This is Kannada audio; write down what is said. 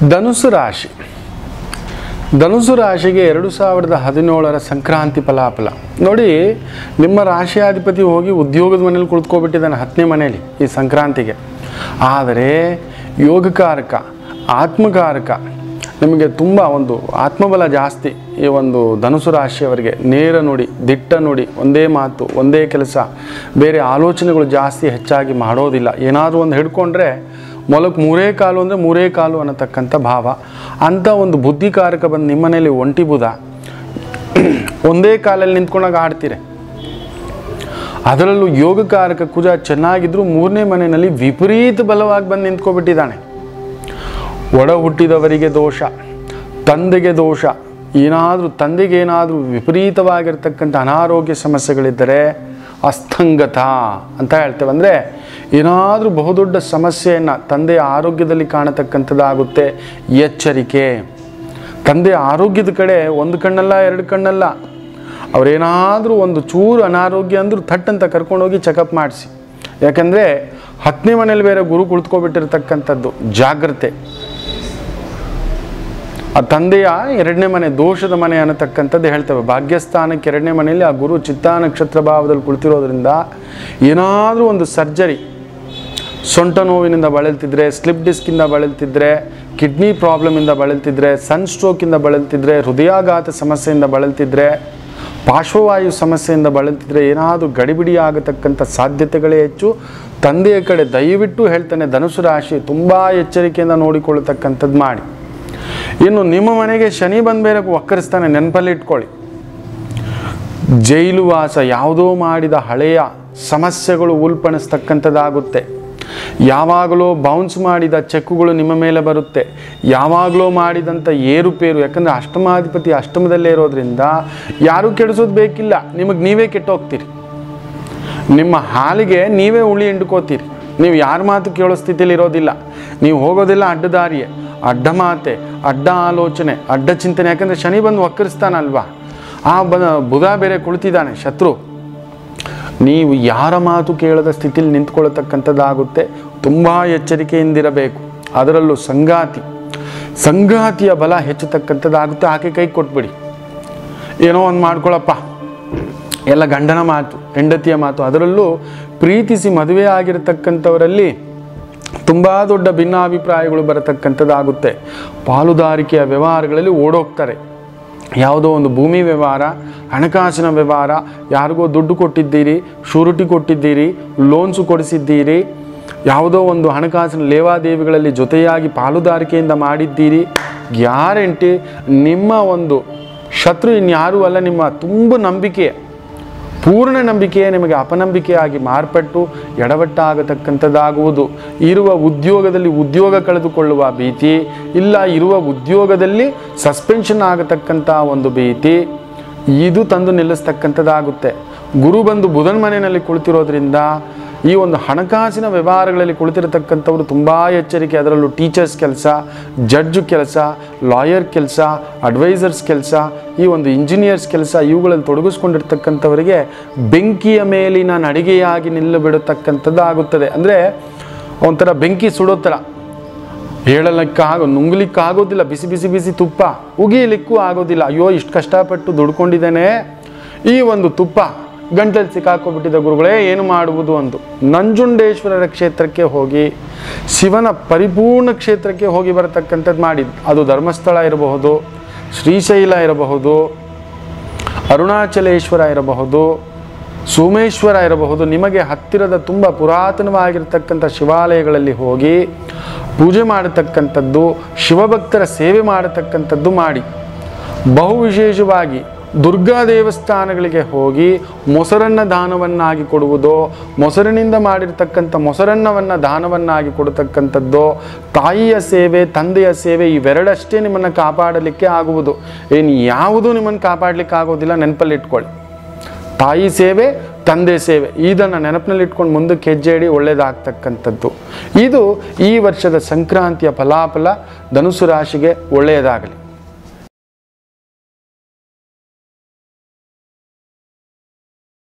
ಧನುಸು ರಾಶಿ ಧನುಸು ರಾಶಿಗೆ ಎರಡು ಸಾವಿರದ ಹದಿನೇಳರ ಸಂಕ್ರಾಂತಿ ಫಲಾಫಲ ನೋಡಿ ನಿಮ್ಮ ರಾಶಿಯಾಧಿಪತಿ ಹೋಗಿ ಉದ್ಯೋಗದ ಮನೇಲಿ ಕುಳಿತುಕೊಬಿಟ್ಟಿದ್ದಾನೆ ಹತ್ತನೇ ಮನೆಯಲ್ಲಿ ಈ ಸಂಕ್ರಾಂತಿಗೆ ಆದರೆ ಯೋಗಕಾರಕ ಆತ್ಮಕಾರಕ ನಿಮಗೆ ತುಂಬ ಒಂದು ಆತ್ಮಬಲ ಜಾಸ್ತಿ ಈ ಒಂದು ಧನುಸು ರಾಶಿಯವರಿಗೆ ನೇರ ನುಡಿ ದಿಟ್ಟ ನುಡಿ ಒಂದೇ ಮಾತು ಒಂದೇ ಕೆಲಸ ಬೇರೆ ಆಲೋಚನೆಗಳು ಜಾಸ್ತಿ ಹೆಚ್ಚಾಗಿ ಮಾಡೋದಿಲ್ಲ ಏನಾದರೂ ಒಂದು ಹಿಡ್ಕೊಂಡ್ರೆ ಮೊಲಕ್ಕೆ ಮೂರೇ ಕಾಲು ಅಂದರೆ ಮೂರೇ ಕಾಲು ಅನ್ನತಕ್ಕಂಥ ಭಾವ ಅಂಥ ಒಂದು ಬುದ್ಧಿಕಾರಕ ಬಂದು ನಿಮ್ಮನೇಲಿ ಒಂಟಿ ಬುಧ ಒಂದೇ ಕಾಲಲ್ಲಿ ನಿಂತ್ಕೊಂಡಾಗ ಆಡ್ತೀರಿ ಅದರಲ್ಲೂ ಯೋಗಕಾರಕ ಕುಜ ಚೆನ್ನಾಗಿದ್ರೂ ಮೂರನೇ ಮನೆಯಲ್ಲಿ ವಿಪರೀತ ಬಲವಾಗಿ ಬಂದು ನಿಂತ್ಕೊಬಿಟ್ಟಿದ್ದಾನೆ ಒಡ ಹುಟ್ಟಿದವರಿಗೆ ದೋಷ ತಂದೆಗೆ ದೋಷ ಏನಾದರೂ ತಂದೆಗೆ ಏನಾದರೂ ವಿಪರೀತವಾಗಿರ್ತಕ್ಕಂಥ ಅನಾರೋಗ್ಯ ಸಮಸ್ಯೆಗಳಿದ್ದರೆ ಅಸ್ತಂಗತ ಅಂತ ಹೇಳ್ತೇವೆ ಅಂದರೆ ಏನಾದರೂ ಬಹುದೊಡ್ಡ ಸಮಸ್ಯೆಯನ್ನು ತಂದೆಯ ಆರೋಗ್ಯದಲ್ಲಿ ಕಾಣತಕ್ಕಂಥದ್ದಾಗುತ್ತೆ ಎಚ್ಚರಿಕೆ ತಂದೆಯ ಆರೋಗ್ಯದ ಕಡೆ ಒಂದು ಕಣ್ಣಲ್ಲ ಎರಡು ಕಣ್ಣಲ್ಲ ಅವರೇನಾದರೂ ಒಂದು ಚೂರು ಅನಾರೋಗ್ಯ ಅಂದರೂ ಥಟ್ ಅಂತ ಕರ್ಕೊಂಡೋಗಿ ಚೆಕಪ್ ಮಾಡಿಸಿ ಯಾಕಂದರೆ ಹತ್ತನೇ ಮನೇಲಿ ಬೇರೆ ಗುರು ಕುಳಿತುಕೊಬಿಟ್ಟಿರ್ತಕ್ಕಂಥದ್ದು ಜಾಗ್ರತೆ ಆ ತಂದೆಯ ಎರಡನೇ ಮನೆ ದೋಷದ ಮನೆ ಅನ್ನತಕ್ಕಂಥದ್ದು ಹೇಳ್ತೇವೆ ಭಾಗ್ಯಸ್ಥಾನಕ್ಕೆ ಎರಡನೇ ಮನೆಯಲ್ಲಿ ಆ ಗುರು ಚಿತ್ತಾ ನಕ್ಷತ್ರ ಭಾವದಲ್ಲಿ ಕುಳಿತಿರೋದ್ರಿಂದ ಏನಾದರೂ ಒಂದು ಸರ್ಜರಿ ಸೊಂಟ ನೋವಿನಿಂದ ಬಳಲ್ತಿದ್ರೆ ಸ್ಲಿಪ್ ಡಿಸ್ಕಿಂದ ಬಳಲ್ತಿದ್ರೆ ಕಿಡ್ನಿ ಪ್ರಾಬ್ಲಮಿಂದ ಬಳಲ್ತಿದ್ರೆ ಸನ್ ಸ್ಟ್ರೋಕಿಂದ ಬಳಲ್ತಿದ್ರೆ ಹೃದಯಾಘಾತ ಸಮಸ್ಯೆಯಿಂದ ಬಳಲ್ತಿದ್ರೆ ಪಾರ್ಶ್ವವಾಯು ಸಮಸ್ಯೆಯಿಂದ ಬಳಲ್ತಿದ್ರೆ ಏನಾದರೂ ಗಡಿಬಿಡಿ ಆಗತಕ್ಕಂಥ ಸಾಧ್ಯತೆಗಳೇ ಹೆಚ್ಚು ತಂದೆಯ ಕಡೆ ದಯವಿಟ್ಟು ಹೇಳ್ತಾನೆ ಧನುಸು ರಾಶಿ ತುಂಬ ಎಚ್ಚರಿಕೆಯಿಂದ ನೋಡಿಕೊಳ್ಳತಕ್ಕಂಥದ್ದು ಮಾಡಿ ಇನ್ನು ನಿಮ್ಮ ಮನೆಗೆ ಶನಿ ಬಂದ ಮೇಲೆ ಒಕ್ಕರಿಸ್ತಾನೆ ನೆನಪಲ್ಲಿ ಇಟ್ಕೊಳ್ಳಿ ಜೈಲು ವಾಸ ಯಾವುದೋ ಮಾಡಿದ ಹಳೆಯ ಸಮಸ್ಯೆಗಳು ಉಲ್ಪಣಿಸ್ತಕ್ಕಂಥದ್ದಾಗುತ್ತೆ ಯಾವಾಗಲೂ ಬೌನ್ಸ್ ಮಾಡಿದ ಚೆಕ್ಕುಗಳು ನಿಮ್ಮ ಮೇಲೆ ಬರುತ್ತೆ ಯಾವಾಗಲೂ ಮಾಡಿದಂಥ ಏರುಪೇರು ಯಾಕಂದರೆ ಅಷ್ಟಮಾಧಿಪತಿ ಅಷ್ಟಮದಲ್ಲೇ ಇರೋದ್ರಿಂದ ಯಾರೂ ಕೆಡಿಸೋದು ಬೇಕಿಲ್ಲ ನಿಮಗೆ ನೀವೇ ಕೆಟ್ಟೋಗ್ತೀರಿ ನಿಮ್ಮ ಹಾಲಿಗೆ ನೀವೇ ಉಳಿ ಹಿಂಡ್ಕೋತೀರಿ ನೀವು ಯಾರ ಮಾತು ಕೇಳೋ ಸ್ಥಿತಿಲಿ ಇರೋದಿಲ್ಲ ನೀವು ಹೋಗೋದಿಲ್ಲ ಅಡ್ಡದಾರಿಯೇ ಅಡ್ಡ ಮಾತೆ ಅಡ್ಡ ಆಲೋಚನೆ ಅಡ್ಡ ಚಿಂತನೆ ಯಾಕಂದರೆ ಶನಿ ಬಂದು ವಕ್ಕರಿಸ್ತಾನಲ್ವಾ ಆ ಬ ಬುಧ ಬೇರೆ ಕುಳಿತಿದ್ದಾನೆ ಶತ್ರು ನೀವು ಯಾರ ಮಾತು ಕೇಳದ ಸ್ಥಿತಿಲಿ ನಿಂತ್ಕೊಳ್ತಕ್ಕಂಥದ್ದಾಗುತ್ತೆ ತುಂಬ ಎಚ್ಚರಿಕೆಯಿಂದಿರಬೇಕು ಅದರಲ್ಲೂ ಸಂಗಾತಿ ಸಂಗಾತಿಯ ಬಲ ಹೆಚ್ಚತಕ್ಕಂಥದ್ದಾಗುತ್ತೆ ಆಕೆ ಕೈ ಕೊಟ್ಬಿಡಿ ಏನೋ ಒಂದು ಮಾಡ್ಕೊಳಪ್ಪ ಎಲ್ಲ ಗಂಡನ ಮಾತು ಹೆಂಡತಿಯ ಮಾತು ಅದರಲ್ಲೂ ಪ್ರೀತಿಸಿ ಮದುವೆ ಆಗಿರತಕ್ಕಂಥವರಲ್ಲಿ ತುಂಬ ದೊಡ್ಡ ಭಿನ್ನಾಭಿಪ್ರಾಯಗಳು ಬರತಕ್ಕಂಥದ್ದಾಗುತ್ತೆ ಪಾಲುದಾರಿಕೆಯ ವ್ಯವಹಾರಗಳಲ್ಲಿ ಓಡೋಗ್ತಾರೆ ಯಾವುದೋ ಒಂದು ಭೂಮಿ ವ್ಯವಹಾರ ಹಣಕಾಸಿನ ವ್ಯವಹಾರ ಯಾರಿಗೋ ದುಡ್ಡು ಕೊಟ್ಟಿದ್ದೀರಿ ಶೂರಿಟಿ ಕೊಟ್ಟಿದ್ದೀರಿ ಲೋನ್ಸು ಕೊಡಿಸಿದ್ದೀರಿ ಯಾವುದೋ ಒಂದು ಹಣಕಾಸಿನ ಲೇವಾದೇವಿಗಳಲ್ಲಿ ಜೊತೆಯಾಗಿ ಪಾಲುದಾರಿಕೆಯಿಂದ ಮಾಡಿದ್ದೀರಿ ಗ್ಯಾರಂಟಿ ನಿಮ್ಮ ಒಂದು ಶತ್ರು ಇನ್ಯಾರೂ ಅಲ್ಲ ನಿಮ್ಮ ತುಂಬ ನಂಬಿಕೆ ಪೂರ್ಣ ನಂಬಿಕೆಯೇ ನಿಮಗೆ ಅಪನಂಬಿಕೆಯಾಗಿ ಮಾರ್ಪಟ್ಟು ಎಡವಟ್ಟಾಗತಕ್ಕಂಥದ್ದಾಗುವುದು ಇರುವ ಉದ್ಯೋಗದಲ್ಲಿ ಉದ್ಯೋಗ ಕಳೆದುಕೊಳ್ಳುವ ಭೀತಿ ಇಲ್ಲ ಇರುವ ಉದ್ಯೋಗದಲ್ಲಿ ಸಸ್ಪೆನ್ಷನ್ ಆಗತಕ್ಕಂಥ ಒಂದು ಭೀತಿ ಇದು ತಂದು ನಿಲ್ಲಿಸ್ತಕ್ಕಂಥದ್ದಾಗುತ್ತೆ ಗುರು ಬಂದು ಬುಧನ ಮನೆಯಲ್ಲಿ ಕುಳಿತಿರೋದ್ರಿಂದ ಈ ಒಂದು ಹಣಕಾಸಿನ ವ್ಯವಹಾರಗಳಲ್ಲಿ ಕುಳಿತಿರತಕ್ಕಂಥವ್ರು ತುಂಬ ಎಚ್ಚರಿಕೆ ಅದರಲ್ಲೂ ಟೀಚರ್ಸ್ ಕೆಲಸ ಜಡ್ಜ್ ಕೆಲಸ ಲಾಯರ್ ಕೆಲಸ ಅಡ್ವೈಸರ್ಸ್ ಕೆಲಸ ಈ ಒಂದು ಇಂಜಿನಿಯರ್ಸ್ ಕೆಲಸ ಇವುಗಳಲ್ಲಿ ತೊಡಗಿಸ್ಕೊಂಡಿರ್ತಕ್ಕಂಥವರಿಗೆ ಬೆಂಕಿಯ ಮೇಲಿನ ನಡಿಗೆಯಾಗಿ ನಿಲ್ಲು ಬಿಡತಕ್ಕಂಥದ್ದು ಆಗುತ್ತದೆ ಅಂದರೆ ಒಂಥರ ಬೆಂಕಿ ಸುಡೋ ಥರ ಹೇಳಲಿಕ್ಕಾಗೋ ನುಂಗ್ಲಿಕ್ಕಾಗೋದಿಲ್ಲ ಬಿಸಿ ಬಿಸಿ ಬಿಸಿ ತುಪ್ಪ ಉಗಿಯಲಿಕ್ಕೂ ಆಗೋದಿಲ್ಲ ಅಯ್ಯೋ ಇಷ್ಟು ಕಷ್ಟಪಟ್ಟು ದುಡ್ಕೊಂಡಿದ್ದೇನೆ ಈ ಒಂದು ತುಪ್ಪ ಗಂಟಲಲ್ಲಿ ಸಿಕ್ಕಾಕೊಬಿಟ್ಟಿದೆ ಗುರುಗಳೇ ಏನು ಮಾಡುವುದು ಅಂದು ನಂಜುಂಡೇಶ್ವರರ ಕ್ಷೇತ್ರಕ್ಕೆ ಹೋಗಿ ಶಿವನ ಪರಿಪೂರ್ಣ ಕ್ಷೇತ್ರಕ್ಕೆ ಹೋಗಿ ಬರತಕ್ಕಂಥದ್ದು ಮಾಡಿ ಅದು ಧರ್ಮಸ್ಥಳ ಇರಬಹುದು ಶ್ರೀಶೈಲ ಇರಬಹುದು ಅರುಣಾಚಲೇಶ್ವರ ಇರಬಹುದು ಸೋಮೇಶ್ವರ ಇರಬಹುದು ನಿಮಗೆ ಹತ್ತಿರದ ತುಂಬ ಪುರಾತನವಾಗಿರ್ತಕ್ಕಂಥ ಶಿವಾಲಯಗಳಲ್ಲಿ ಹೋಗಿ ಪೂಜೆ ಮಾಡತಕ್ಕಂಥದ್ದು ಶಿವಭಕ್ತರ ಸೇವೆ ಮಾಡತಕ್ಕಂಥದ್ದು ಮಾಡಿ ಬಹು ವಿಶೇಷವಾಗಿ ದುರ್ಗಾ ದೇವಸ್ಥಾನಗಳಿಗೆ ಹೋಗಿ ಮೊಸರನ್ನ ದಾನವನ್ನಾಗಿ ಕೊಡುವುದು ಮೊಸರಿನಿಂದ ಮಾಡಿರ್ತಕ್ಕಂಥ ಮೊಸರನ್ನವನ್ನು ದಾನವನ್ನಾಗಿ ಕೊಡತಕ್ಕಂಥದ್ದು ತಾಯಿಯ ಸೇವೆ ತಂದೆಯ ಸೇವೆ ಇವೆರಡಷ್ಟೇ ನಿಮ್ಮನ್ನು ಕಾಪಾಡಲಿಕ್ಕೆ ಆಗುವುದು ಏನು ಯಾವುದೂ ನಿಮ್ಮನ್ನು ಕಾಪಾಡಲಿಕ್ಕೆ ಆಗೋದಿಲ್ಲ ನೆನಪಲ್ಲಿ ಇಟ್ಕೊಳ್ಳಿ ತಾಯಿ ಸೇವೆ ತಂದೆ ಸೇವೆ ಇದನ್ನು ನೆನಪಿನಲ್ಲಿ ಇಟ್ಕೊಂಡು ಮುಂದಕ್ಕೆ ಹೆಜ್ಜೆ ಇಡಿ ಒಳ್ಳೆಯದಾಗ್ತಕ್ಕಂಥದ್ದು ಇದು ಈ ವರ್ಷದ ಸಂಕ್ರಾಂತಿಯ ಫಲಾಫಲ ಧನುಸು ರಾಶಿಗೆ ಒಳ್ಳೆಯದಾಗಲಿ